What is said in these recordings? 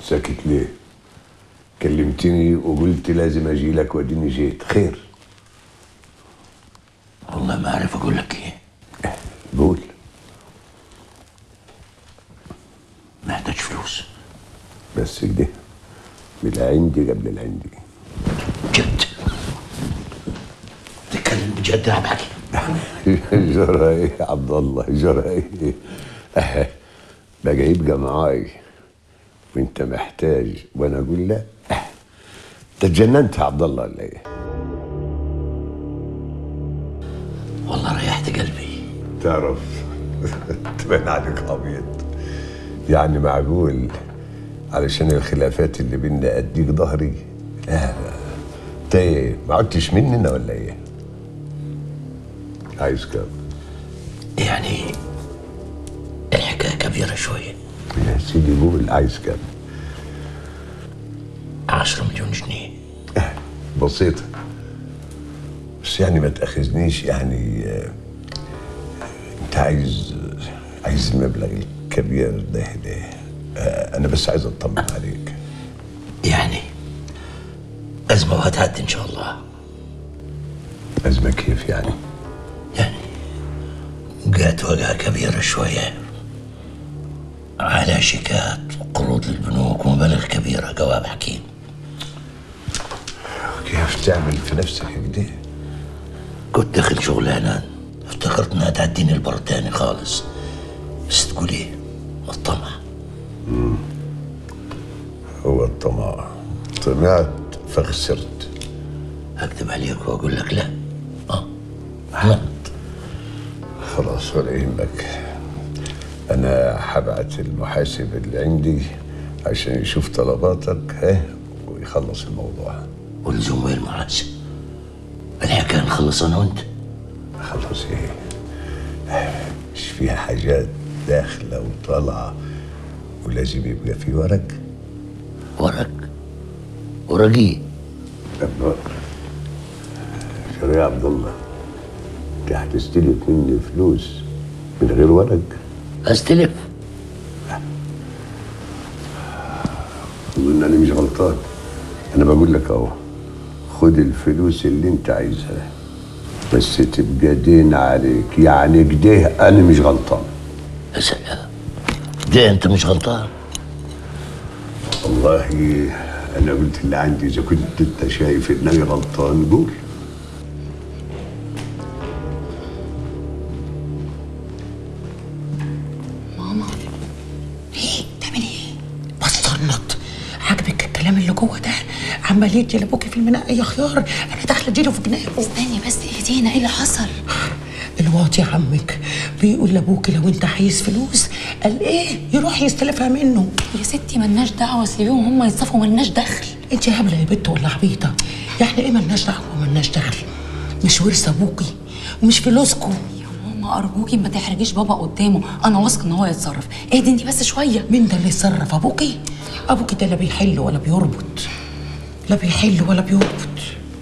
ساكت ليه كلمتني وقلت لازم اجي لك واديني جيت خير والله ما اعرف اقول لك ايه قول محتاج فلوس بس كده من العندي قبل العندي جد تتكلم بجد يا عم حكي جرى ايه يا عبد الله جرى ايه اه بقى يبقى معاي وانت محتاج وانا اقول لا اه انت اتجننت يا عبد الله ولا ايه والله ريحت قلبي تعرف تبان عليك عبيط يعني معقول علشان الخلافات اللي بينا اديك ظهري لا لا انت ايه ما عدتش مننا ولا ايه عايز كام يعني الحكايه كبيره شويه يا سيدي قول عايز كام 10 مليون جنيه بسيطة بس يعني ما تأخذنيش يعني آه، انت عايز عايز المبلغ الكبير ده ليه؟ آه، انا بس عايز اطمن عليك يعني ازمه وهتعدي ان شاء الله أزمة كيف يعني؟ يعني جات وجعه كبيره شويه على شيكات وقروض للبنوك ومبالغ كبيره جواب حكيم كيف تعمل في نفسك كده؟ كنت داخل شغلانه افتكرت انها تعديني البر تاني خالص بس تقول ايه الطمع هو الطمع طمعت فخسرت اكذب عليك واقول لك لا اه احمد خلاص ولا يهمك انا هبعت المحاسب اللي عندي عشان يشوف طلباتك ها ويخلص الموضوع ولزوم وين المحاسب الحكايه نخلص انا وانت خلاص ايه مش فيها حاجات داخلة وطالعة ولازم يبقى في ورق ورق ورقي أبقى. شو يا عبد الله انت هتستلف مني فلوس من غير ورق استلف اظن انا مش غلطان انا بقول لك اهو خد الفلوس اللي انت عايزها بس تبقى دين عليك يعني كده انا مش غلطان يا سلام ده انت مش غلطان والله انا قلت اللي عندي اذا كنت انت شايف اني غلطان قول ماما ايه بتعملي ايه؟ بستنط عاجبك الكلام اللي جوه ده عمال يدي لابوكي في المنقى يا خيار انا داخله اديله في جنابه استني بس اهدينا ايه اللي حصل؟ الواطي عمك بيقول لابوكي لو انت عايز فلوس قال ايه يروح يستلفها منه يا ستي ملناش دعوه سيبيهم هم يتصفوا ملناش دخل انت هبله يا بنت ولا عبيطه يعني ايه ملناش دعوه وملناش دخل مش ورث ابوكي ومش فلوسكم يا ماما ارجوكي ما تحرجيش بابا قدامه انا واثقه ان هو يتصرف اهدي انت بس شويه مين ده اللي يتصرف ابوكي ابوكي ده لا بيحل ولا بيربط لا بيحل ولا بيربط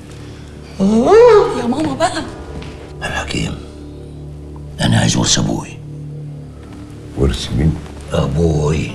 يا ماما بقى الحكيم انا عايز ورث ابوي ورث مين؟ ابوي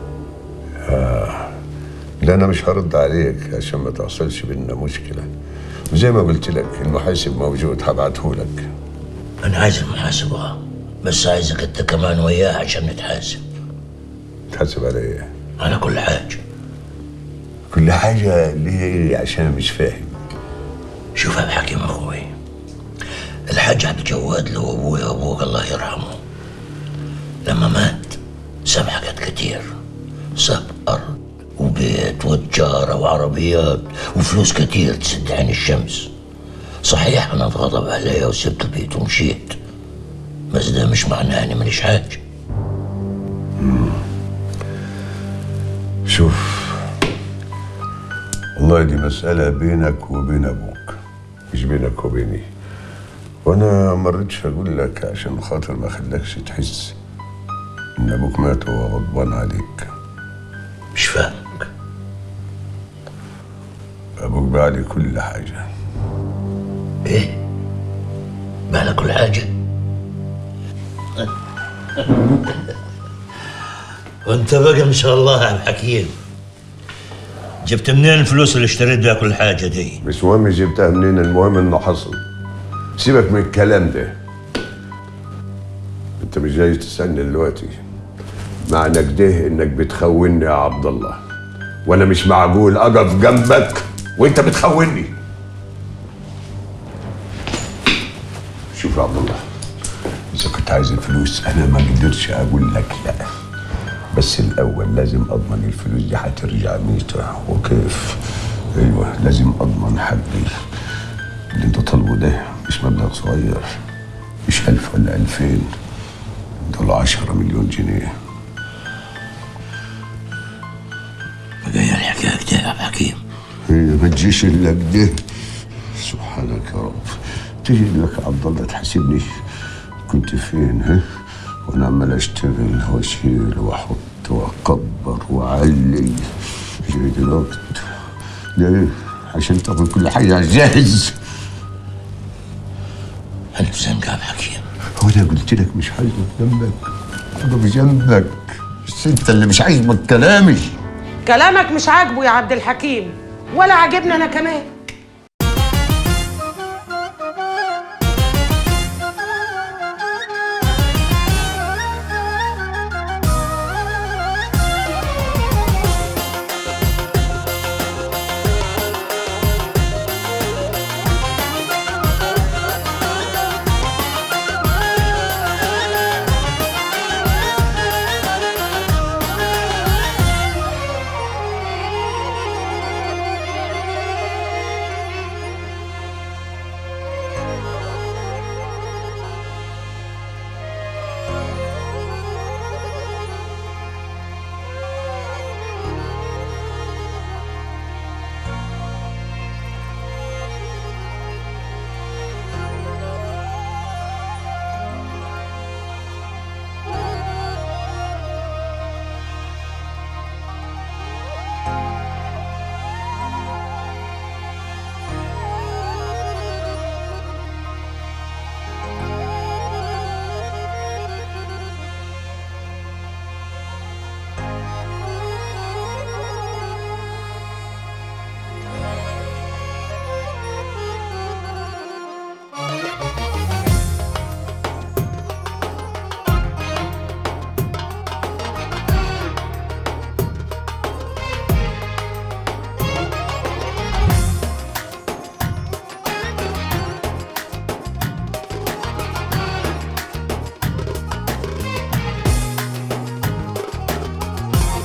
لا انا مش هرد عليك عشان ما تحصلش بينا مشكله وزي ما قلت لك المحاسب موجود هبعته لك انا عايز المحاسبه بس عايزك انت كمان وياه عشان نتحاسب تحاسب على ايه؟ على كل حاجه كل حاجه ليه عشان أنا مش فاهم شوف يا حكيم اخوي الحاج عبد الجواد لو ابوي ابوك الله يرحمه لما مات ساب حاجات كتير ساب ارض وبيت وتجاره وعربيات وفلوس كتير تسد عين الشمس صحيح انا اتغضب عليا وسبت البيت ومشيت بس ده مش معناه اني ماليش حاجه شوف والله دي مسألة بينك وبين أبوك مش بينك وبيني وأنا ما رضيتش أقول لك عشان خاطر ما خلكش تحس إن أبوك مات وهو غضبان عليك مش فاهمك أبوك باع لي كل حاجة ايه بالك كل حاجه وانت بقى ما شاء الله يا عم حكيم جبت منين الفلوس اللي اشتريت بيها كل حاجه دي مش مهم جبتها منين المهم انه حصل سيبك من الكلام ده انت مش جاي تسالني دلوقتي معنى كده انك بتخوني يا عبد الله وانا مش معقول اقف جنبك وانت بتخوني شوف يا عبد الله اذا كنت عايز الفلوس انا ما قدرتش اقول لك لا بس الاول لازم اضمن الفلوس دي هترجع ميتة وكيف ايوه لازم اضمن حقي اللي انت طالبه ده مش مبلغ صغير مش ألف ولا ألفين دول عشرة مليون جنيه بقى الحكايه كده يا عبد الحكيم هي ما تجيش الا كده سبحانك يا رب تيجي لك يا عبد الله تحاسبني كنت فين ها وانا عمال اشتغل واشيل واحط واكبر واعلي جاي دلوقتي ليه عشان تاخد كل حاجه جاهز انا في ذنب يا عبد الحكيم هو انا قلت لك مش عايز جنبك اقف جنبك بس انت اللي مش عايز من كلامي كلامك مش عاجبه يا عبد الحكيم ولا عاجبني انا كمان